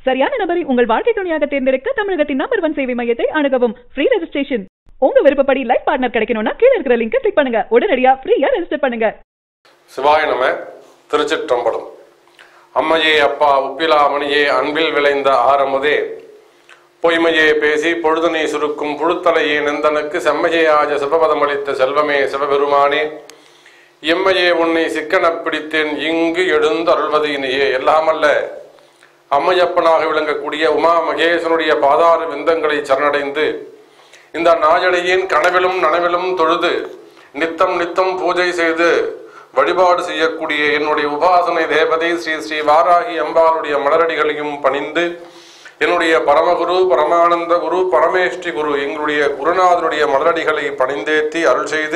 சரியான நபரை உங்கள் வாழ்க்கை துணையாக தேர்ந்தெடுக்க தமிழகத்தின் நம்பர் ஒன் சேவை மையத்தை அணுகவும் ஃப்ரீ ரெஜிஸ்ட்ரேஷன் உங்க விருப்பப்படி லைஃப் பார்ட்னர் கிடைக்கணும்னா கீழ இருக்கிற லிங்கை கிளிக் பண்ணுங்க உடனடியா ஃப்ரீயா ரெஜிஸ்டர் பண்ணுங்க சிவாய நம திருச்சிற்றம்பலம் அம்மையே அப்பா உப்பிலா மணியே அன்பில் விளைந்த ஆரமுதே பொய்மையே பேசி பொழுதனை சுருக்கும் புழுத்தலையே நெந்தனுக்கு செம்மையே ஆஜ சிவபதமளித்த செல்வமே சிவபெருமானே எம்மையே உன்னை சிக்கனப் பிடித்தேன் இங்கு எழுந்து அருள்வது இனியே எல்லாமல்ல அம்மையப்பனாக விளங்கக்கூடிய உமா மகேசனுடைய பாதார விந்தங்களை சரணடைந்து இந்த நாயடையின் கனவிலும் நனவிலும் தொழுது நித்தம் நித்தம் பூஜை செய்து வழிபாடு செய்யக்கூடிய என்னுடைய உபாசனை தேவதை ஸ்ரீ ஸ்ரீ வாராகி அம்பாளுடைய மலரடிகளையும் பணிந்து என்னுடைய பரமகுரு பரமானந்த குரு பரமேஷ்டி குரு எங்களுடைய குருநாதனுடைய மலரடிகளை பணிந்தேத்தி அருள் செய்து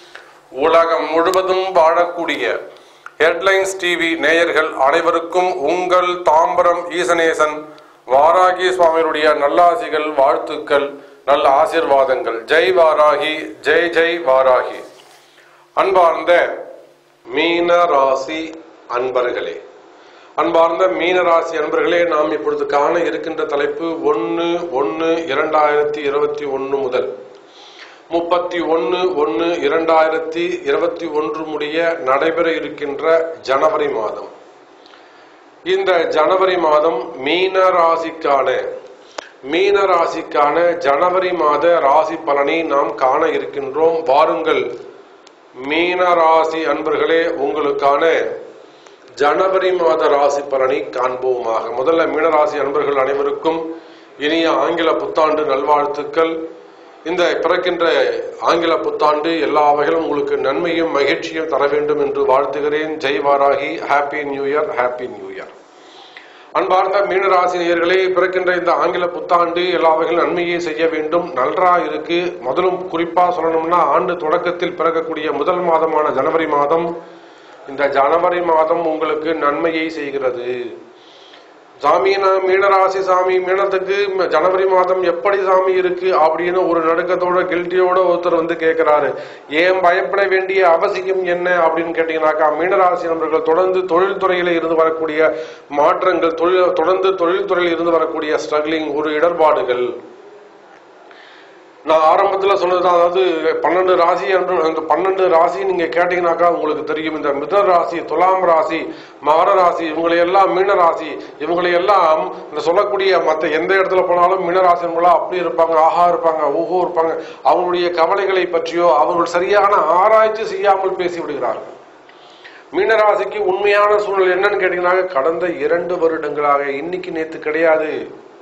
உலகம் முழுவதும் வாழக்கூடிய ஹெட்லைன்ஸ் டிவி நேயர்கள் அனைவருக்கும் உங்கள் தாம்பரம் ஈசனேசன் வாராகி சுவாமியுடைய நல்லாசிகள் வாழ்த்துக்கள் நல்ல ஆசீர்வாதங்கள் ஜெய் வாராகி ஜெய் ஜெய் வாராகி அன்பார்ந்த மீன ராசி அன்பர்களே அன்பார்ந்த மீன ராசி அன்பர்களே நாம் இப்பொழுது காண இருக்கின்ற தலைப்பு ஒன்று ஒன்று இரண்டாயிரத்தி இருபத்தி ஒன்று முதல் முப்பத்தி ஒன்று ஒன்று இரண்டாயிரத்தி இருபத்தி ஒன்று முடிய நடைபெற இருக்கின்ற ஜனவரி மாதம் இந்த ஜனவரி மாதம் மீன ராசிக்கான மீன ராசிக்கான ஜனவரி மாத ராசி பலனை நாம் காண இருக்கின்றோம் வாருங்கள் மீன ராசி அன்பர்களே உங்களுக்கான ஜனவரி மாத ராசி பலனை காண்போமாக முதல்ல மீனராசி அன்பர்கள் அனைவருக்கும் இனிய ஆங்கில புத்தாண்டு நல்வாழ்த்துக்கள் இந்த பிறக்கின்ற ஆங்கில புத்தாண்டு எல்லா வகையிலும் உங்களுக்கு நன்மையும் மகிழ்ச்சியும் தர வேண்டும் என்று வாழ்த்துகிறேன் Jai Varahi happy new year happy new year அன்பார்ந்த மீனராசி நேயர்களே பிறக்கின்ற இந்த ஆங்கில புத்தாண்டு எல்லா வகையிலும் நன்மையை செய்ய வேண்டும் நன்றா இருக்கு முதலும் குறிப்பா சொல்லணும்னா ஆண்டு தொடக்கத்தில் பிறக்கக்கூடிய முதல் மாதமான ஜனவரி மாதம் இந்த ஜனவரி மாதம் உங்களுக்கு நன்மையை செய்கிறது சாமி நான் மீனராசி சாமி மீனத்துக்கு ம- ஜனவரி மாதம் எப்படி சாமி இருக்கு அப்படின்னு ஒரு நடுக்கத்தோட கில்ட்டியோட ஒருத்தர் வந்து கேட்கிறாரு ஏன் பயப்பட வேண்டிய அவசியம் என்ன அப்படின்னு கேட்டீங்கன்னாக்கா மீனராசி நண்பர்கள் தொடர்ந்து தொழில்துறையில இருந்து வரக்கூடிய மாற்றங்கள் தொழில் தொடர்ந்து தொழில்துறையில் இருந்து வரக்கூடிய ஸ்ட்ரகிளிங் ஒரு இடர்பாடுகள் நான் ஆரம்பத்தில் சொன்னதுதான் அதாவது பன்னெண்டு ராசி என்று அந்த பன்னெண்டு ராசி நீங்க கேட்டீங்கன்னாக்கா உங்களுக்கு தெரியும் இந்த மிதன ராசி துலாம் ராசி மகர ராசி இவங்களை எல்லாம் மீன ராசி இவங்களை எல்லாம் இந்த சொல்லக்கூடிய மற்ற எந்த இடத்துல போனாலும் மீன ராசிங்களா அப்படி இருப்பாங்க ஆஹா இருப்பாங்க ஓஹோ இருப்பாங்க அவங்களுடைய கவலைகளை பற்றியோ அவர்கள் சரியான ஆராய்ச்சி செய்யாமல் பேசி விடுகிறார்கள் மீனராசிக்கு உண்மையான சூழல் என்னன்னு கேட்டீங்கன்னா கடந்த இரண்டு வருடங்களாக இன்னைக்கு நேத்து கிடையாது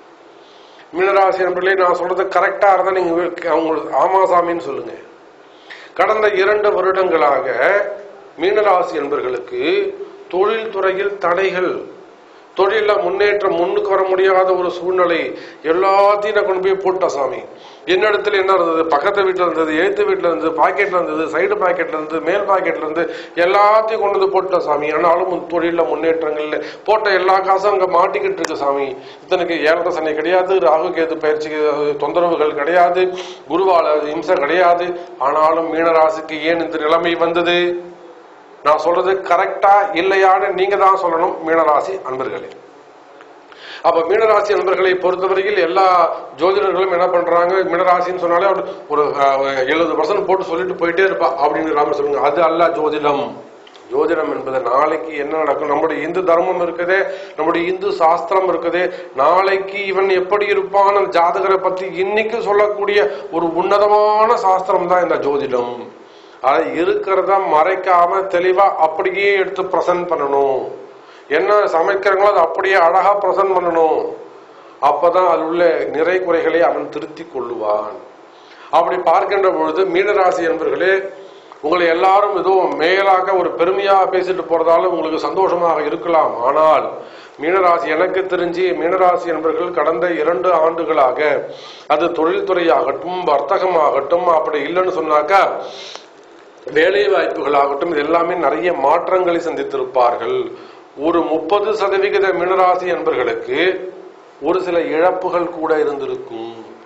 மீனராசி நண்பர்களே நான் சொல்றது கரெக்டா இருந்தா நீங்க வே- அவங்களுக்கு ஆமா சாமின்னு சொல்லுங்க கடந்த இரண்டு வருடங்களாக மீனராசி என்பர்களுக்கு தொழில் துறையில் தடைகள் தொழில முன்னேற்றம் முன்னுக்கு வர முடியாத ஒரு சூழ்நிலை எல்லாத்தையும் நான் கொண்டு போய் போட்டேன் சாமி என்னிடத்துல என்ன இருந்தது பக்கத்து வீட்டுல இருந்தது எழுத்து வீட்டுல இருந்தது பாக்கெட்ல இருந்தது சைடு பாக்கெட்ல இருந்து மேல் பாக்கெட்ல இருந்து எல்லாத்தையும் கொண்டு வந்து போட்டேன் சாமி ஆனாலும் உன் தொழில முன்னேற்றங்கள் இல்லை போட்ட எல்லா காசும் அங்க மாட்டிக்கிட்டு இருக்கு சாமி இத்தனைக்கு ஏழரை சனி கிடையாது ராகு கேது பயிற்சிக்கு தொந்தரவுகள் கிடையாது குருவால இம்சை கிடையாது ஆனாலும் மீனராசிக்கு ஏன் இந்த நிலைமை வந்தது நான் சொல்றது கரெக்டா இல்லையான்னு நீங்க தான் சொல்லணும் மீனராசி அன்பர்களே அப்ப மீனராசி அன்பர்களை பொறுத்தவரையில் எல்லா ஜோதிடர்களும் என்ன பண்றாங்க மீனராசின்னு சொன்னாலே ஒரு- ஒரு எழுபது பர்சன்ட் போட்டு சொல்லிட்டு போயிட்டே இருப்பா அப்படின்னு ராம சொல்லுங்க அது அல்ல ஜோதிடம் ஜோதிடம் என்பது நாளைக்கு என்ன நடக்கும் நம்முடைய இந்து தர்மம் இருக்குதே நம்முடைய இந்து சாஸ்திரம் இருக்குதே நாளைக்கு இவன் எப்படி இருப்பான் அந்த ஜாதகரை பத்தி இன்னைக்கு சொல்லக்கூடிய ஒரு உன்னதமான சாஸ்திரம் தான் இந்த ஜோதிடம் அதை இருக்கிறத மறைக்காம தெளிவா அப்படியே எடுத்து பிரசன்ட் பண்ணணும் என்ன சமைக்கிறாங்களோ அதை அப்படியே அழகா பிரசன்ட் பண்ணணும் அப்பதான் அதில் உள்ள நிறை குறைகளை அவன் திருத்திக் கொள்ளுவான் அப்படி பார்க்கின்ற பொழுது மீனராசி என்பர்களே உங்களை எல்லாரும் ஏதோ மேலாக ஒரு பெருமையா பேசிட்டு போறதால உங்களுக்கு சந்தோஷமாக இருக்கலாம் ஆனால் மீனராசி எனக்கு தெரிஞ்சு மீனராசி என்பர்கள் கடந்த இரண்டு ஆண்டுகளாக அது தொழில்துறையாகட்டும் வர்த்தகமாகட்டும் அப்படி இல்லைன்னு சொன்னாக்கா வேலை வாய்ப்புகளாகட்டும் இது எல்லாமே நிறைய மாற்றங்களை சந்தித்திருப்பார்கள் ஒரு முப்பது சதவிகித மீனராசி என்பர்களுக்கு ஒரு சில இழப்புகள் கூட இருந்திருக்கும்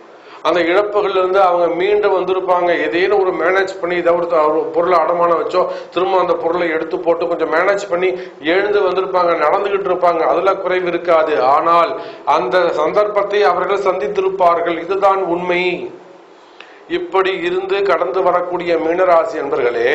அந்த இழப்புகள்ல இருந்து அவங்க மீண்டு வந்திருப்பாங்க ஏதேனும் ஒரு மேனேஜ் பண்ணி இதை ஒரு ஒரு பொருளை அடமானம் வச்சோ திரும்ப அந்த பொருளை எடுத்து போட்டு கொஞ்சம் மேனேஜ் பண்ணி எழுந்து வந்திருப்பாங்க நடந்துகிட்டு இருப்பாங்க அதுல குறைவு இருக்காது ஆனால் அந்த சந்தர்ப்பத்தை அவர்கள் சந்தித்திருப்பார்கள் இதுதான் உண்மை இப்படி இருந்து கடந்து வரக்கூடிய மீனராசி என்பர்களே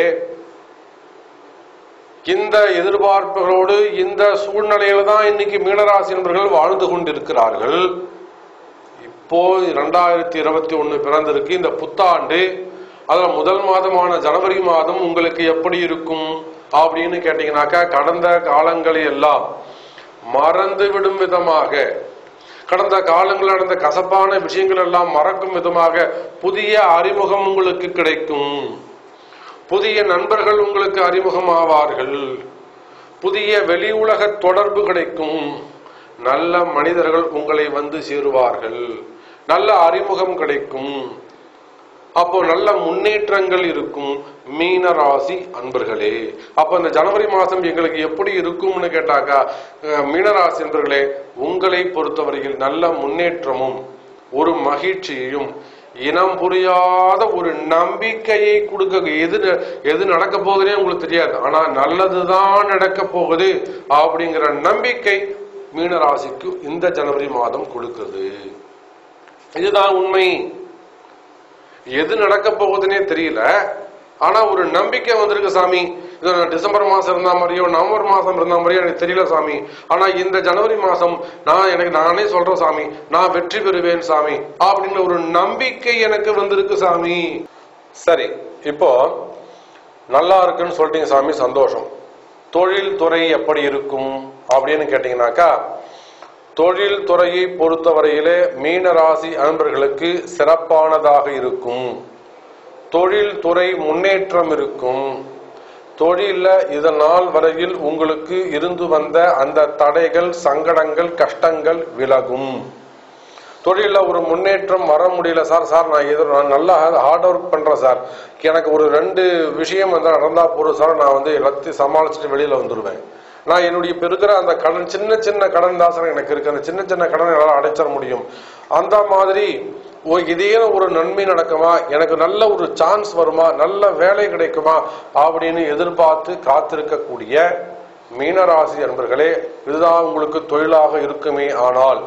இந்த எதிர்பார்ப்புகளோடு இந்த சூழ்நிலையில தான் இன்னைக்கு மீனராசி நண்பர்கள் வாழ்ந்து கொண்டிருக்கிறார்கள் இப்போ இரண்டாயிரத்தி இருபத்தி ஒண்ணு பிறந்திருக்கு இந்த புத்தாண்டு அதுல முதல் மாதமான ஜனவரி மாதம் உங்களுக்கு எப்படி இருக்கும் அப்படின்னு கேட்டீங்கன்னாக்கா கடந்த காலங்களை எல்லாம் மறந்து விடும் விதமாக கடந்த காலங்களில் நடந்த கசப்பான விஷயங்கள் எல்லாம் மறக்கும் விதமாக புதிய அறிமுகம் உங்களுக்கு கிடைக்கும் புதிய நண்பர்கள் உங்களுக்கு அறிமுகமாவார்கள் புதிய வெளி உலக தொடர்பு கிடைக்கும் நல்ல மனிதர்கள் உங்களை வந்து சேருவார்கள் நல்ல அறிமுகம் கிடைக்கும் அப்போ நல்ல முன்னேற்றங்கள் இருக்கும் மீன ராசி அன்பர்களே அப்போ இந்த ஜனவரி மாதம் எங்களுக்கு எப்படி இருக்கும்னு கேட்டாக்கா அஹ், மீனராசி அன்பர்களே உங்களை பொறுத்தவரையில் நல்ல முன்னேற்றமும் ஒரு மகிழ்ச்சியையும் இனம் புரியாத ஒரு நம்பிக்கையை கொடுக்க எது எது நடக்க போகுதுன்னே உங்களுக்கு தெரியாது ஆனா நல்லதுதான் நடக்க போகுது அப்படிங்கிற நம்பிக்கை மீனராசிக்கு இந்த ஜனவரி மாதம் கொடுக்குது இதுதான் உண்மை எது நடக்க போகுதுன்னே தெரியல ஆனா ஒரு நம்பிக்கை வந்திருக்கு சாமி இது நான் டிசம்பர் மாசம் இருந்த மாதிரியோ நவம்பர் மாசம் இருந்த மாதிரியோ எனக்கு தெரியல சாமி ஆனா இந்த ஜனவரி மாசம் நான் எனக்கு நானே சொல்றேன் சாமி நான் வெற்றி பெறுவேன் சாமி அப்படின்ற ஒரு நம்பிக்கை எனக்கு வந்திருக்கு சாமி சரி இப்போ நல்லா இருக்குன்னு சொல்லிட்டீங்க சாமி சந்தோஷம் தொழில் துறை எப்படி இருக்கும் அப்படின்னு கேட்டீங்கன்னாக்கா தொழில் துறையை பொறுத்தவரையிலே மீன ராசி அன்பர்களுக்கு சிறப்பானதாக இருக்கும் தொழில் துறை முன்னேற்றம் இருக்கும் தொழில இதனால் வரையில் உங்களுக்கு இருந்து வந்த அந்த தடைகள் சங்கடங்கள் கஷ்டங்கள் விலகும் தொழில ஒரு முன்னேற்றம் வர முடியல சார் சார் நான் எதிர் நான் நல்லா ஹார்ட் ஒர்க் பண்றேன் சார் எனக்கு ஒரு ரெண்டு விஷயம் வந்து நடந்தா போதும் சார் நான் வந்து எல்லாத்தையும் சமாளிச்சுட்டு வெளியில வந்துடுவேன் நான் என்னுடைய இப்ப இருக்கிற அந்த கடன் சின்ன சின்ன கடன் தாசனம் எனக்கு இருக்கு அந்த சின்ன சின்ன கடன் என்னால் அடைச்சிட முடியும் அந்த மாதிரி ஓ இதே ஒரு நன்மை நடக்குமா எனக்கு நல்ல ஒரு சான்ஸ் வருமா நல்ல வேலை கிடைக்குமா அப்படின்னு எதிர்பார்த்து காத்திருக்கக்கூடிய மீனராசி அன்பர்களே இதுதான் உங்களுக்கு தொழிலாக இருக்குமே ஆனால்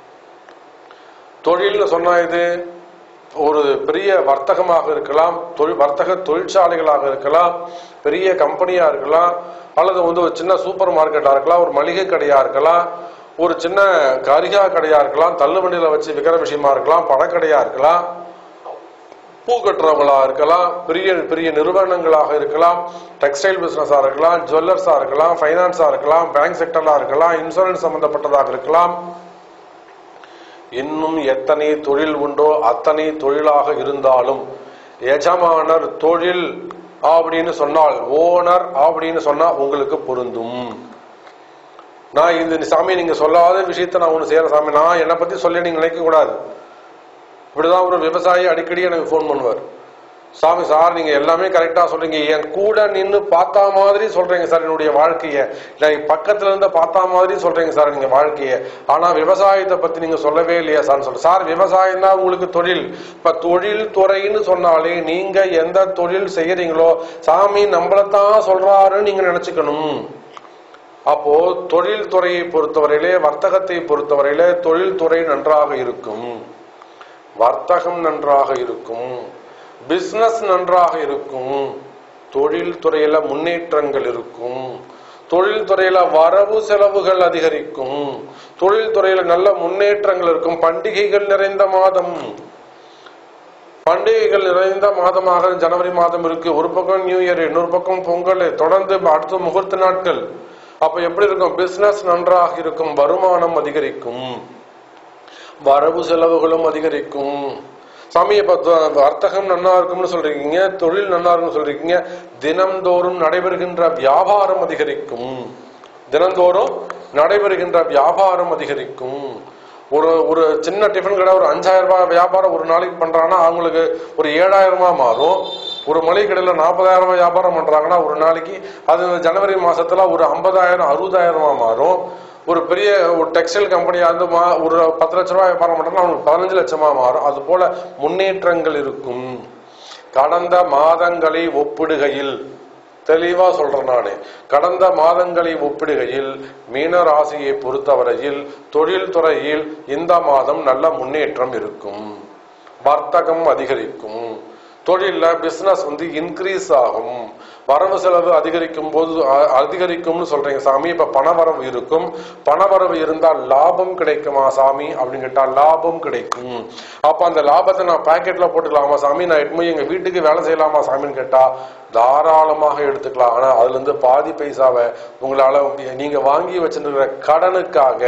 தொழில்னு சொன்னா இது ஒரு பெரிய வர்த்தகமாக இருக்கலாம் தொழில் வர்த்தக தொழிற்சாலைகளாக இருக்கலாம் பெரிய கம்பெனியா இருக்கலாம் அல்லது வந்து ஒரு சின்ன சூப்பர் மார்க்கெட்டா இருக்கலாம் ஒரு மளிகை கடையா இருக்கலாம் ஒரு சின்ன கரிகா கடையா இருக்கலாம் தள்ளுவண்டியில வச்சு விற்கிற விஷயமா இருக்கலாம் பழக்கடையா இருக்கலாம் பூ கட்டுறவங்களா இருக்கலாம் பெரிய பெரிய நிறுவனங்களாக இருக்கலாம் டெக்ஸ்டைல் பிசினஸா இருக்கலாம் ஜுவல்லர்ஸா இருக்கலாம் ஃபைனான்ஸா இருக்கலாம் பேங்க் செக்டர்லா இருக்கலாம் இன்சூரன்ஸ் சம்பந்தப்பட்டதாக இருக்கலாம் இன்னும் எத்தனை தொழில் உண்டோ அத்தனை தொழிலாக இருந்தாலும் எஜமானர் தொழில் அப்படின்னு சொன்னால் ஓனர் அப்படின்னு சொன்னா உங்களுக்கு பொருந்தும் நான் இந்த சாமி நீங்க சொல்லாத விஷயத்த நான் ஒண்ணு செய்யறேன் சாமி நான் என்னை பத்தி சொல்லி நீங்க நினைக்க கூடாது இப்படிதான் ஒரு விவசாயி அடிக்கடி எனக்கு ஃபோன் பண்ணுவார் சாமி சார் நீங்க எல்லாமே கரெக்டா சொல்றீங்க என் கூட நின்னு பார்த்தா மாதிரி சொல்றீங்க சார் என்னுடைய வாழ்க்கைய நான் பக்கத்துல இருந்து பார்த்தா மாதிரி சொல்றீங்க சார் நீங்க வாழ்க்கைய ஆனா விவசாயத்தை பத்தி நீங்க சொல்லவே இல்லையா சார் சொல்ற சார் விவசாயம் தான் உங்களுக்கு தொழில் இப்ப தொழில் துறைன்னு சொன்னாலே நீங்க எந்த தொழில் செய்யறீங்களோ சாமி நம்மளத்தான் சொல்றாருன்னு நீங்க நினைச்சுக்கணும் அப்போ தொழில் துறையை பொறுத்தவரையிலே வர்த்தகத்தை பொறுத்தவரையிலே தொழில் துறை நன்றாக இருக்கும் வர்த்தகம் நன்றாக இருக்கும் பிசினஸ் நன்றாக இருக்கும் தொழில் துறையில முன்னேற்றங்கள் இருக்கும் தொழில் துறையில வரவு செலவுகள் அதிகரிக்கும் தொழில் துறையில நல்ல முன்னேற்றங்கள் இருக்கும் பண்டிகைகள் நிறைந்த மாதம் பண்டிகைகள் நிறைந்த மாதமாக ஜனவரி மாதம் இருக்கு ஒரு பக்கம் நியூ இயர் இன்னொரு பக்கம் பொங்கல் தொடர்ந்து அடுத்த முகூர்த்த நாட்கள் அப்ப எப்படி இருக்கும் பிசினஸ் நன்றாக இருக்கும் வருமானம் அதிகரிக்கும் வரவு செலவுகளும் அதிகரிக்கும் சாமி இப்ப த- வர்த்தகம் நன்னா இருக்கும்னு சொல்றீங்க தொழில் நன்னா இருக்கும்னு சொல்றீங்க தினம்தோறும் நடைபெறுகின்ற வியாபாரம் அதிகரிக்கும் தினந்தோறும் நடைபெறுகின்ற வியாபாரம் அதிகரிக்கும் ஒரு ஒரு சின்ன டிஃபன் கடை ஒரு அஞ்சாயிரம் ரூபாய் வியாபாரம் ஒரு நாளைக்கு பண்றாங்கன்னா அவங்களுக்கு ஒரு ஏழாயிரமா மாறும் ஒரு மளிகை கடையில் நாற்பதாயிரம் ரூபாய் வியாபாரம் பண்றாங்கன்னா ஒரு நாளைக்கு அது ஜனவரி மாசத்துல ஒரு ஐம்பதாயிரம் அறுபதாயிரமா மாறும் ஒரு பெரிய ஒரு டெக்ஸ்டைல் கம்பெனியா இருந்து மா ஒரு பத்து லட்ச ரூபாய் வியாபாரம் பண்றோம்னா அவனுக்கு பதினஞ்சு லட்சமா மாறும் அது போல முன்னேற்றங்கள் இருக்கும் கடந்த மாதங்களை ஒப்பிடுகையில் தெளிவா சொல்றேன் நானு கடந்த மாதங்களை ஒப்பிடுகையில் மீன ராசியை பொறுத்தவரையில் தொழில் துறையில் இந்த மாதம் நல்ல முன்னேற்றம் இருக்கும் வர்த்தகம் அதிகரிக்கும் தொழில்ல பிசினஸ் வந்து இன்க்ரீஸ் ஆகும் வரவு செலவு அதிகரிக்கும் போது அ- அதிகரிக்கும்னு சொல்றீங்க சாமி இப்ப பணவரவு இருக்கும் பணவரவு இருந்தால் லாபம் கிடைக்குமா சாமி அப்படின்னு கேட்டா லாபம் கிடைக்கும் அப்ப அந்த லாபத்தை நான் பாக்கெட்ல போட்டுக்கலாமா சாமி நான் எட்டு எங்க வீட்டுக்கு வேலை செய்யலாமா சாமின்னு கேட்டா தாராளமாக எடுத்துக்கலாம் ஆனா அதுல இருந்து பாதி பைசாவை உங்களால நீங்க வாங்கி வச்சிருக்கிற கடனுக்காக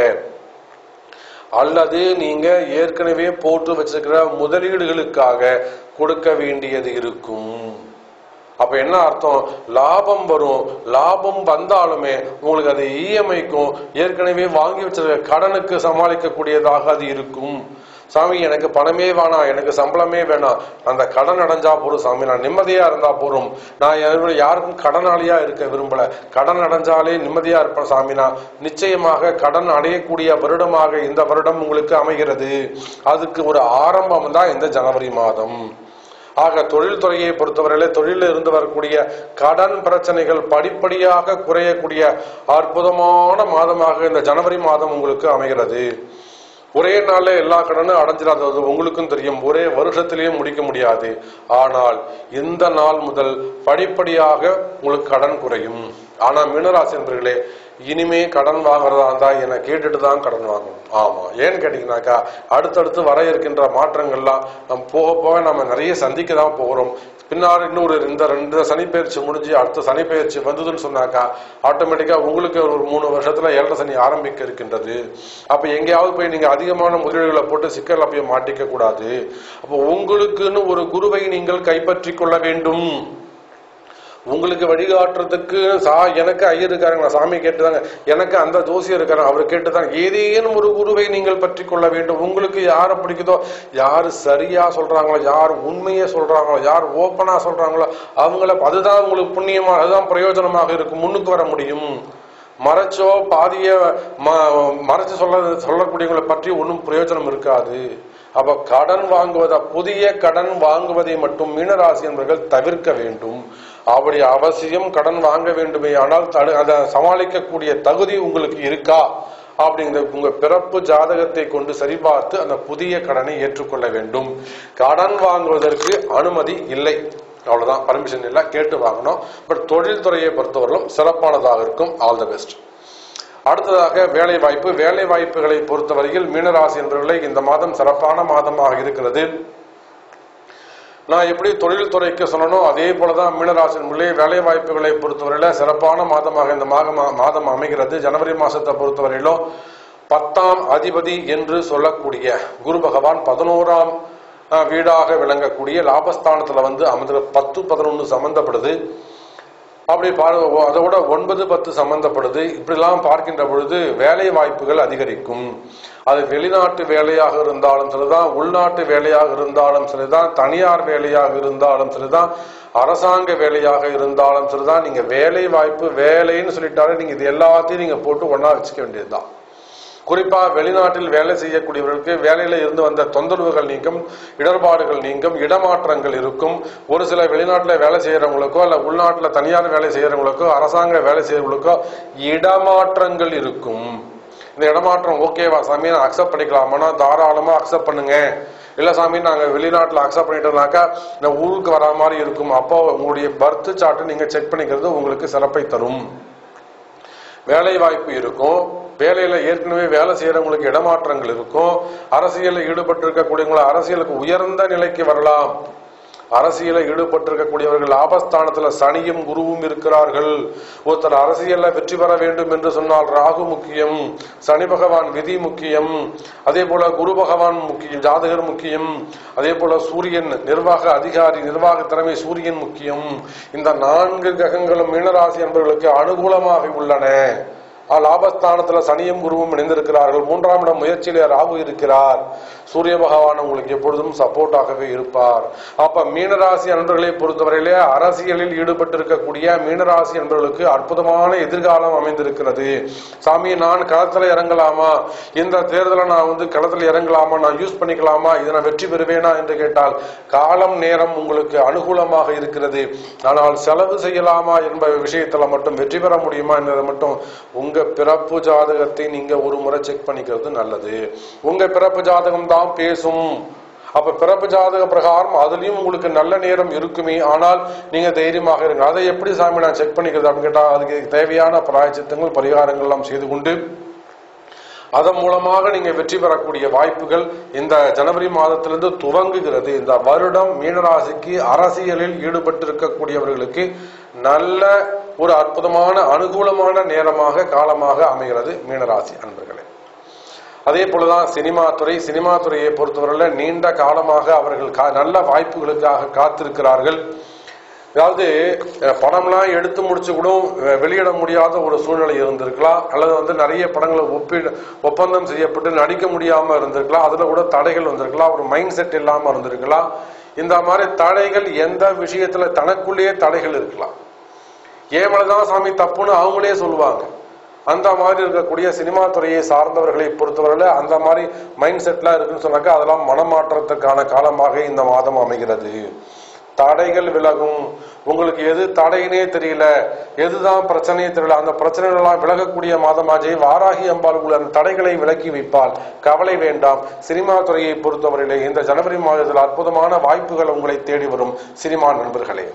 அல்லது நீங்க ஏற்கனவே போட்டு வச்சிருக்கிற முதலீடுகளுக்காக கொடுக்க வேண்டியது இருக்கும் அப்ப என்ன அர்த்தம் லாபம் வரும் லாபம் வந்தாலுமே உங்களுக்கு அது இஎம்ஐக்கும் ஏற்கனவே வாங்கி வச்சிருக்க கடனுக்கு சமாளிக்கக்கூடியதாக அது இருக்கும் சாமி எனக்கு பணமே வேணாம் எனக்கு சம்பளமே வேணாம் அந்த கடன் அடைஞ்சா போதும் சாமி நான் நிம்மதியா இருந்தா போதும் நான் யாரு- யாருக்கும் கடனாளியா இருக்க விரும்பல கடன் அடைஞ்சாலே நிம்மதியா இருப்பேன் சாமி நான் நிச்சயமாக கடன் அடையக்கூடிய வருடமாக இந்த வருடம் உங்களுக்கு அமைகிறது அதுக்கு ஒரு ஆரம்பம் தான் இந்த ஜனவரி மாதம் ஆக தொழில்துறையை பொறுத்தவரையிலே தொழிலில் இருந்து வரக்கூடிய கடன் பிரச்சனைகள் படிப்படியாக குறையக்கூடிய அற்புதமான மாதமாக இந்த ஜனவரி மாதம் உங்களுக்கு அமைகிறது ஒரே நாள்ல எல்லா கடனும் அடைஞ்சிடாதது உங்களுக்கும் தெரியும் ஒரே வருஷத்திலேயும் முடிக்க முடியாது ஆனால் இந்த நாள் முதல் படிப்படியாக உங்களுக்கு கடன் குறையும் ஆனா மீனராசி என்பர்களே இனிமே கடன் வாங்குறதா இருந்தா என்னை கேட்டுட்டு தான் கடன் வாங்கணும் ஆமா ஏன்னு கேட்டீங்கன்னாக்கா அடுத்தடுத்து வர இருக்கின்ற மாற்றங்கள்லாம் நம்ம போக போக நம்ம நிறைய சந்திக்க தான் போகிறோம் பின்னாடி இன்னொரு இந்த ரெண்டு சனிப்பெயர்ச்சி முடிஞ்சு அடுத்த சனிப்பெயர்ச்சி வந்ததுன்னு சொன்னாக்கா ஆட்டோமேட்டிக்கா உங்களுக்கு ஒரு மூணு வருஷத்துல ஏழரை சனி ஆரம்பிக்க இருக்கின்றது அப்ப எங்கேயாவது போய் நீங்க அதிகமான முதலீடுகளை போட்டு சிக்கல்ல போய் மாட்டிக்க கூடாது அப்போ உங்களுக்குன்னு ஒரு குருவை நீங்கள் கைப்பற்றி கொள்ள வேண்டும் உங்களுக்கு வழிகாட்டுறதுக்கு சா எனக்கு ஐயர் இருக்காருங்க நான் சாமி கேட்டுதாங்க எனக்கு அந்த ஜோசியர் இருக்காரு அவர் கேட்டுதான் ஏதேனும் ஒரு குருவை நீங்கள் பற்றி கொள்ள வேண்டும் உங்களுக்கு யாரை பிடிக்குதோ யாரு சரியா சொல்றாங்களோ யார் உண்மையை சொல்றாங்களோ யார் ஓப்பனா சொல்றாங்களோ அவங்கள அதுதான் உங்களுக்கு புண்ணியமா அதுதான் பிரயோஜனமாக இருக்கும் முன்னுக்கு வர முடியும் மறைச்சோ பாதிய ம- மறைச்சு சொல்ல சொல்லக்கூடியவங்களை பற்றி ஒன்றும் பிரயோஜனம் இருக்காது அப்ப கடன் வாங்குவத புதிய கடன் வாங்குவதை மட்டும் மீனராசி என்பவர்கள் தவிர்க்க வேண்டும் அப்படி அவசியம் கடன் வாங்க வேண்டுமே ஆனால் தடு- அதை சமாளிக்கக்கூடிய தகுதி உங்களுக்கு இருக்கா அப்படிங்கிற உங்க பிறப்பு ஜாதகத்தை கொண்டு சரிபார்த்து அந்த புதிய கடனை ஏற்றுக்கொள்ள வேண்டும் கடன் வாங்குவதற்கு அனுமதி இல்லை அவ்வளவுதான் பர்மிஷன் இல்லை கேட்டு வாங்கணும் பட் தொழில்துறையை பொறுத்தவரையிலும் சிறப்பானதாக இருக்கும் ஆல் த பெஸ்ட் அடுத்ததாக வேலை வாய்ப்பு வேலை வாய்ப்புகளை பொறுத்தவரையில் மீனராசி என்பவர்களை இந்த மாதம் சிறப்பான மாதமாக இருக்கிறது நான் எப்படி தொழில்துறைக்கு சொல்லணும் அதே போலதான் மீனராசி என்பவர்களே வேலை வாய்ப்புகளை பொறுத்தவரையில சிறப்பான மாதமாக இந்த மாதம் மாதம் அமைகிறது ஜனவரி மாசத்தை பொறுத்தவரையிலும் பத்தாம் அதிபதி என்று சொல்லக்கூடிய குரு பகவான் பதினோராம் அஹ், வீடாக விளங்கக்கூடிய லாபஸ்தானத்துல வந்து அமர்ந்து பத்து பதினொன்று சம்பந்தப்படுது அப்படி பாரு அதோட ஒன்பது பத்து சம்பந்தப்படுது இப்படிலாம் பார்க்கின்ற பொழுது வேலை வாய்ப்புகள் அதிகரிக்கும் அது வெளிநாட்டு வேலையாக இருந்தாலும் சரிதான் உள்நாட்டு வேலையாக இருந்தாலும் சரிதான் தனியார் வேலையாக இருந்தாலும் சரிதான் அரசாங்க வேலையாக இருந்தாலும் சரிதான் நீங்க வேலை வாய்ப்பு வேலைன்னு சொல்லிட்டாலே நீங்க இது எல்லாத்தையும் நீங்க போட்டு ஒண்ணா வச்சுக்க வேண்டியதுதான் குறிப்பா வெளிநாட்டில் வேலை செய்யக்கூடியவர்களுக்கு வேலையில இருந்து வந்த தொந்தரவுகள் நீங்கும் இடர்பாடுகள் நீங்கும் இடமாற்றங்கள் இருக்கும் ஒரு சில வெளிநாட்டுல வேலை செய்யறவங்களுக்கோ அல்ல உள்நாட்டுல தனியார் வேலை செய்யறவங்களுக்கோ அரசாங்க வேலை செய்யறவங்களுக்கோ இடமாற்றங்கள் இருக்கும் இந்த இடமாற்றம் ஓகேவா சாமி நான் அக்செப்ட் பண்ணிக்கலாமானா தாராளமா அக்செப்ட் பண்ணுங்க இல்ல சாமி நாங்க வெளிநாட்டுல அக்செப்ட் பண்ணிட்டோம்னாக்கா இந்த ஊருக்கு வரா மாதிரி இருக்கும் அப்போ உங்களுடைய பர்த் சார்ட் நீங்க செக் பண்ணிக்கிறது உங்களுக்கு சிறப்பை தரும் வேலை வாய்ப்பு இருக்கும் வேலையில ஏற்கனவே வேலை செய்யறவங்களுக்கு இடமாற்றங்கள் இருக்கும் அரசியலில் ஈடுபட்டு இருக்கக்கூடியவங்களை அரசியலுக்கு உயர்ந்த நிலைக்கு வரலாம் அரசியல ஈடுபட்டிருக்கக்கூடியவர்கள் லாபஸ்தானத்துல சனியும் குருவும் இருக்கிறார்கள் ஒருத்தர் அரசியல்ல வெற்றி பெற வேண்டும் என்று சொன்னால் ராகு முக்கியம் சனி பகவான் விதி முக்கியம் அதே போல குரு பகவான் முக்கியம் ஜாதகர் முக்கியம் அதே போல சூரியன் நிர்வாக அதிகாரி நிர்வாக திறமை சூரியன் முக்கியம் இந்த நான்கு கிரகங்களும் மீனராசி என்பவர்களுக்கு அனுகூலமாக உள்ளன ஆ, லாபஸ்தானத்துல சனியும் குருவும் இணைந்திருக்கிறார்கள் மூன்றாம் இடம் முயற்சியிலே ராகு இருக்கிறார் சூரிய பகவான் உங்களுக்கு எப்பொழுதும் சப்போர்ட்டாகவே இருப்பார் அப்ப மீனராசி அன்பர்களை பொறுத்தவரையிலே அரசியலில் ஈடுபட்டிருக்கக்கூடிய மீனராசி அன்பர்களுக்கு அற்புதமான எதிர்காலம் அமைந்திருக்கிறது சாமி நான் களத்துல இறங்கலாமா இந்த தேர்தலை நான் வந்து களத்துல இறங்கலாமா நான் யூஸ் பண்ணிக்கலாமா இதை நான் வெற்றி பெறுவேனா என்று கேட்டால் காலம் நேரம் உங்களுக்கு அனுகூலமாக இருக்கிறது ஆனால் செலவு செய்யலாமா என்ப விஷயத்துல மட்டும் வெற்றி பெற முடியுமா என்பதை மட்டும் உங்க பிறப்பு ஜாதகத்தை நீங்க ஒரு முறை செக் பண்ணிக்கிறது நல்லது உங்க பிறப்பு ஜாதகம் தான் பேசும் அப்ப பிறப்பு ஜாதக பிரகாரம் அதுலயும் உங்களுக்கு நல்ல நேரம் இருக்குமே ஆனால் நீங்க தைரியமாக இருங்க அதை எப்படி சாமி நான் செக் பண்ணிக்கிறது அப்படின்னு கேட்டா அதுக்கு தேவையான பிராயச்சித்தங்கள் பரிகாரங்கள் எல்லாம் செய்து கொண்டு அதன் மூலமாக நீங்க வெற்றி பெறக்கூடிய வாய்ப்புகள் இந்த ஜனவரி மாதத்திலிருந்து துவங்குகிறது இந்த வருடம் மீனராசிக்கு அரசியலில் ஈடுபட்டிருக்கக்கூடியவர்களுக்கு நல்ல ஒரு அற்புதமான அனுகூலமான நேரமாக காலமாக அமைகிறது மீனராசி அன்பர்களே அதே போலதான் சினிமா துறை சினிமா துறையை பொறுத்தவரையில நீண்ட காலமாக அவர்கள் கா- நல்ல வாய்ப்புகளுக்காக காத்திருக்கிறார்கள் அதாவது அஹ், படம்லாம் எடுத்து முடிச்சு கூட அஹ், வெளியிட முடியாத ஒரு சூழ்நிலை இருந்திருக்கலாம் அல்லது வந்து நிறைய படங்களை ஒப்பிட ஒப்பந்தம் செய்யப்பட்டு நடிக்க முடியாம இருந்திருக்கலாம் அதுல கூட தடைகள் வந்திருக்கலாம் ஒரு மைண்ட் செட் இல்லாம இருந்திருக்கலாம் இந்த மாதிரி தடைகள் எந்த விஷயத்துல தனக்குள்ளேயே தடைகள் இருக்கலாம் ஏன் மேலதான் சாமி தப்புன்னு அவங்களே சொல்லுவாங்க அந்த மாதிரி இருக்கக்கூடிய சினிமா துறையை சார்ந்தவர்களை பொறுத்தவரையில அந்த மாதிரி மைண்ட் செட்லாம் இருக்குன்னு சொன்னாக்கா அதெல்லாம் மனமாற்றத்துக்கான காலமாக இந்த மாதம் அமைகிறது தடைகள் விலகும் உங்களுக்கு எது தடையினே தெரியல எதுதான் பிரச்சனையே தெரியல அந்த பிரச்சனைகள் எல்லாம் விலகக்கூடிய மாதமாஜி வாராகி அம்பாள் உள்ள அந்த தடைகளை விலக்கி வைப்பால் கவலை வேண்டாம் சினிமா துறையை பொறுத்தவரையிலே இந்த ஜனவரி மாதத்தில் அற்புதமான வாய்ப்புகள் உங்களை தேடி வரும் சினிமா நண்பர்களே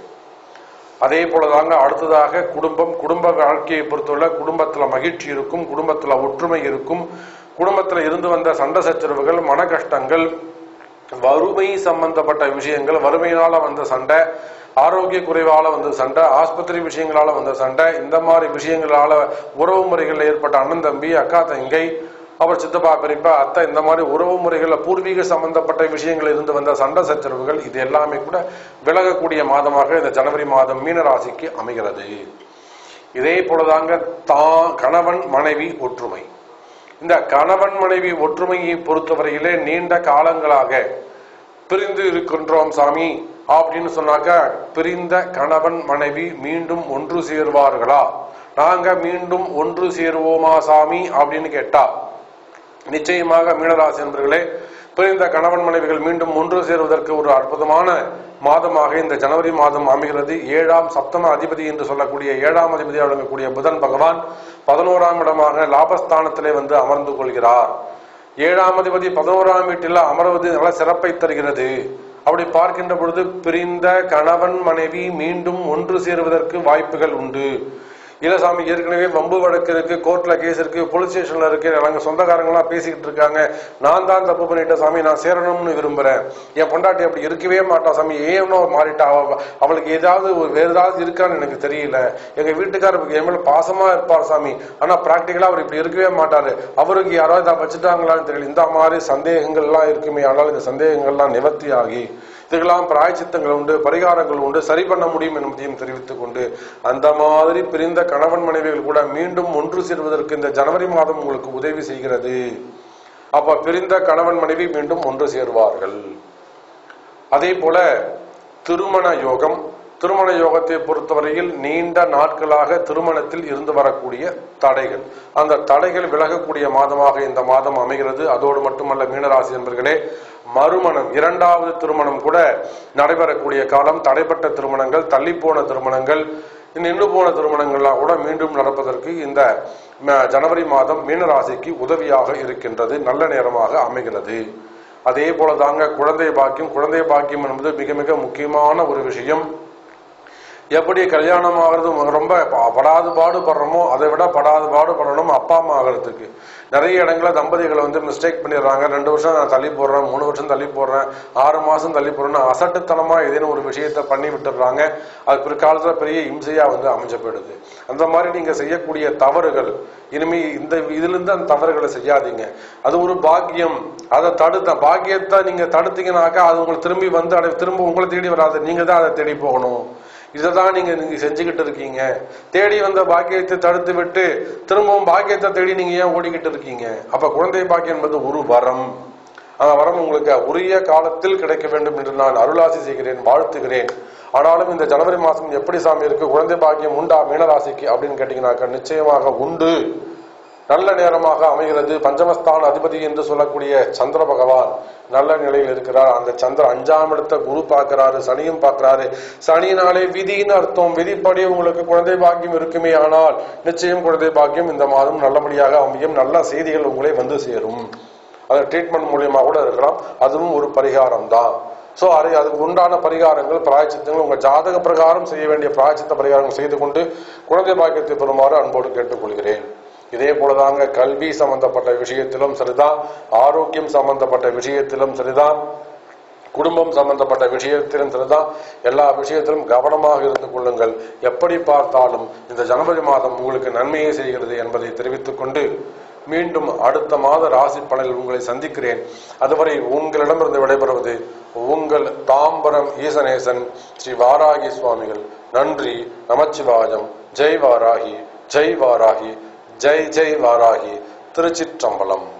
அதே போலதாங்க அடுத்ததாக குடும்பம் குடும்ப வாழ்க்கையை பொறுத்தவரை குடும்பத்துல மகிழ்ச்சி இருக்கும் குடும்பத்துல ஒற்றுமை இருக்கும் குடும்பத்துல இருந்து வந்த சண்டை சச்சரவுகள் மன கஷ்டங்கள் வறுமை சம்பந்தப்பட்ட விஷயங்கள் வறுமையினால வந்த சண்டை ஆரோக்கிய குறைவால வந்த சண்டை ஆஸ்பத்திரி விஷயங்களால வந்த சண்டை இந்த மாதிரி விஷயங்களால உறவு முறைகளில் ஏற்பட்ட அண்ணன் தம்பி அக்கா தங்கை அவர் சித்தப்பா பெரியப்பா அத்தை இந்த மாதிரி உறவு முறைகளில் பூர்வீக சம்பந்தப்பட்ட விஷயங்கள் இருந்து வந்த சண்டை சச்சரவுகள் இது எல்லாமே கூட விலகக்கூடிய மாதமாக இந்த ஜனவரி மாதம் மீன ராசிக்கு அமைகிறது இதே போலதாங்க தான் கணவன் மனைவி ஒற்றுமை இந்த கணவன் மனைவி ஒற்றுமையை பொறுத்தவரையிலே நீண்ட காலங்களாக பிரிந்து இருக்கின்றோம் சாமி அப்படின்னு சொன்னாக்க பிரிந்த கணவன் மனைவி மீண்டும் ஒன்று சேருவார்களா நாங்க மீண்டும் ஒன்று சேருவோமா சாமி அப்படின்னு கேட்டா நிச்சயமாக மீனராசி என்பர்களே பிரிந்த கணவன் மனைவிகள் மீண்டும் ஒன்று சேருவதற்கு ஒரு அற்புதமான மாதமாக இந்த ஜனவரி மாதம் அமைகிறது ஏழாம் சப்தம அதிபதி என்று சொல்லக்கூடிய ஏழாம் அதிபதியாக விளங்கக்கூடிய புதன் பகவான் பதினோராம் இடமாக லாபஸ்தானத்திலே வந்து அமர்ந்து கொள்கிறார் ஏழாம் அதிபதி பதினோராம் வீட்டில் அமர்வது நல்ல சிறப்பை தருகிறது அப்படி பார்க்கின்ற பொழுது பிரிந்த கணவன் மனைவி மீண்டும் ஒன்று சேருவதற்கு வாய்ப்புகள் உண்டு இல்ல சாமி ஏற்கனவே வம்பு வழக்கு இருக்கு கோர்ட்ல கேஸ் இருக்கு போலீஸ் ஸ்டேஷன்ல இருக்கு நாங்க சொந்தக்காரங்களாம் பேசிக்கிட்டு இருக்காங்க நான் தான் தப்பு பண்ணிட்டேன் சாமி நான் சேரணும்னு விரும்புறேன் என் பொண்டாட்டி அப்படி இருக்கவே மாட்டா சாமி ஏனோ மாறிட்டா அவ- அவளுக்கு ஏதாவது ஒரு வேற ஏதாவது இருக்கான்னு எனக்கு தெரியல எங்க வீட்டுக்காரருக்கு என் மேல பாசமா இருப்பார் சாமி ஆனா பிராக்டிக்கலா அவர் இப்படி இருக்கவே மாட்டாரு அவருக்கு யாராவது இதை வச்சுட்டாங்களான்னு தெரியல இந்த மாதிரி சந்தேகங்கள்லாம் இருக்குமே ஆனால் இந்த சந்தேகங்கள்லாம் நிவர்த்தி ஆகி இதுக்கெல்லாம் பிராயச்சித்தங்கள் உண்டு பரிகாரங்கள் உண்டு சரி பண்ண முடியும் என்பதையும் தெரிவித்துக் கொண்டு அந்த மாதிரி பிரிந்த கணவன் மனைவிகள் கூட மீண்டும் ஒன்று சேர்வதற்கு இந்த ஜனவரி மாதம் உங்களுக்கு உதவி செய்கிறது அப்ப பிரிந்த கணவன் மனைவி மீண்டும் ஒன்று சேருவார்கள் அதே போல திருமண யோகம் திருமண யோகத்தை பொறுத்தவரையில் நீண்ட நாட்களாக திருமணத்தில் இருந்து வரக்கூடிய தடைகள் அந்த தடைகள் விலகக்கூடிய மாதமாக இந்த மாதம் அமைகிறது அதோடு மட்டுமல்ல மீனராசி என்பர்களே மறுமணம் இரண்டாவது திருமணம் கூட நடைபெறக்கூடிய காலம் தடைப்பட்ட திருமணங்கள் தள்ளிப்போன திருமணங்கள் நின்று போன திருமணங்கள்லாம் கூட மீண்டும் நடப்பதற்கு இந்த ம- ஜனவரி மாதம் மீனராசிக்கு உதவியாக இருக்கின்றது நல்ல நேரமாக அமைகிறது அதே போல தாங்க குழந்தை பாக்கியம் குழந்தை பாக்கியம் என்பது மிக மிக முக்கியமான ஒரு விஷயம் எப்படி கல்யாணம் ஆகிறது ரொம்ப ப- படாது பாடுபடுறோமோ அதை விட படாது பாடுபடணும் அப்பா அம்மா ஆகிறதுக்கு நிறைய இடங்களில் தம்பதிகளை வந்து மிஸ்டேக் பண்ணிடுறாங்க ரெண்டு வருஷம் நான் தள்ளி போடுறேன் மூணு வருஷம் தள்ளி போடுறேன் ஆறு மாசம் தள்ளி போடுறேன்னு அசட்டுத்தனமா ஏதேனும் ஒரு விஷயத்தை பண்ணி விட்டுடுறாங்க அது பிற்காலத்துல பெரிய இம்சையா வந்து அமைஞ்சு போயிடுது அந்த மாதிரி நீங்க செய்யக்கூடிய தவறுகள் இனிமே இந்த இதுல இருந்து அந்த தவறுகளை செய்யாதீங்க அது ஒரு பாக்கியம் அதை தடுத்த பாக்கியத்தை நீங்க தடுத்தீங்கன்னாக்கா அது உங்களுக்கு திரும்பி வந்து அடை திரும்ப உங்களை தேடி வராது நீங்க தான் அதை தேடி போகணும் இதை தான் நீங்க நீங்க செஞ்சுக்கிட்டு இருக்கீங்க தேடி வந்த பாக்கியத்தை தடுத்து விட்டு திரும்பவும் பாக்கியத்தை தேடி நீங்க ஏன் ஓடிக்கிட்டு இருக்கீங்க அப்ப குழந்தை பாக்கியம் என்பது ஒரு வரம் அந்த வரம் உங்களுக்கு உரிய காலத்தில் கிடைக்க வேண்டும் என்று நான் அருளாசி செய்கிறேன் வாழ்த்துகிறேன் ஆனாலும் இந்த ஜனவரி மாசம் எப்படி சாமி இருக்கு குழந்தை பாக்கியம் உண்டா மீனராசிக்கு அப்படின்னு கேட்டீங்கன்னாக்க நிச்சயமாக உண்டு நல்ல நேரமாக அமைகிறது பஞ்சமஸ்தான அதிபதி என்று சொல்லக்கூடிய சந்திர பகவான் நல்ல நிலையில் இருக்கிறார் அந்த சந்திரன் அஞ்சாம் இடத்த குரு பார்க்கிறாரு சனியும் பார்க்கிறாரு சனியினாலே விதின்னு அர்த்தம் விதிப்படி உங்களுக்கு குழந்தை பாக்கியம் இருக்குமே ஆனால் நிச்சயம் குழந்தை பாக்கியம் இந்த மாதம் நல்லபடியாக அமையும் நல்ல செய்திகள் உங்களை வந்து சேரும் அது ட்ரீட்மெண்ட் மூலியமா கூட இருக்கலாம் அதுவும் ஒரு பரிகாரம் தான் ஸோ அது அதுக்கு உண்டான பரிகாரங்கள் பிராயச்சித்தங்கள் உங்கள் ஜாதக பிரகாரம் செய்ய வேண்டிய பிராயச்சித்த பரிகாரங்கள் செய்து கொண்டு குழந்தை பாக்கியத்தை பெறுமாறு அன்போடு கேட்டுக்கொள்கிறேன் இதே போலதாங்க கல்வி சம்பந்தப்பட்ட விஷயத்திலும் சரிதான் ஆரோக்கியம் சம்பந்தப்பட்ட விஷயத்திலும் சரிதான் குடும்பம் சம்பந்தப்பட்ட விஷயத்திலும் சரிதான் எல்லா விஷயத்திலும் கவனமாக இருந்து கொள்ளுங்கள் எப்படி பார்த்தாலும் இந்த ஜனவரி மாதம் உங்களுக்கு நன்மையை செய்கிறது என்பதை தெரிவித்துக் கொண்டு மீண்டும் அடுத்த மாத ராசி பலனில் உங்களை சந்திக்கிறேன் அதுவரை உங்களிடமிருந்து விடைபெறுவது உங்கள் தாம்பரம் ஈசனேசன் ஸ்ரீ வாராகி சுவாமிகள் நன்றி நமச்சிவாயம் ஜெய் வாராகி ஜெய் வாராகி ஜெய் ஜெய் வாராகி திருச்சிற்றம்பலம்